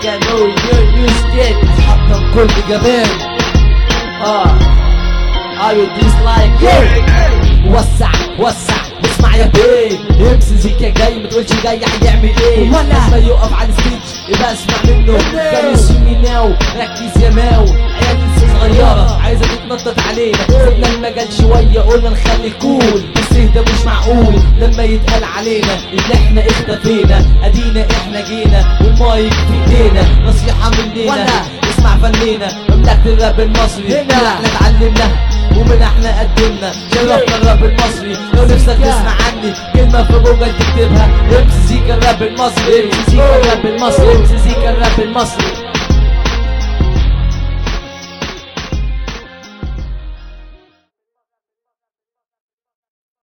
زيكا نو يو نيو ستيت هتحطم كل جبان اه ايوه ديسلايك وسع وسع اسمع يا بيه امس زيكا جاي ما تقولش جاي هيعمل ايه ولا. لما يقف على الستيج يبقى اسمع منه كان يسمي ناو ركز يا ماو عيال لسه صغيرة عايزة تتنطط علينا سيبنا المجال شوية قلنا نخلي كول بس اهدى مش معقول لما يتقال علينا ان احنا اختفينا ادينا احنا جينا والمايك في ايدينا نصيحة مننا ولا. اسمع فنينا مملكة الراب المصري هنا. من احنا اتعلمنا ومن احنا قدمنا شرفنا الراب المصري لو نفسك تسمع عني كلمة في جوجل تكتبها امس زيكا الراب المصري امس زيكا الراب المصري امس زيكا الراب المصري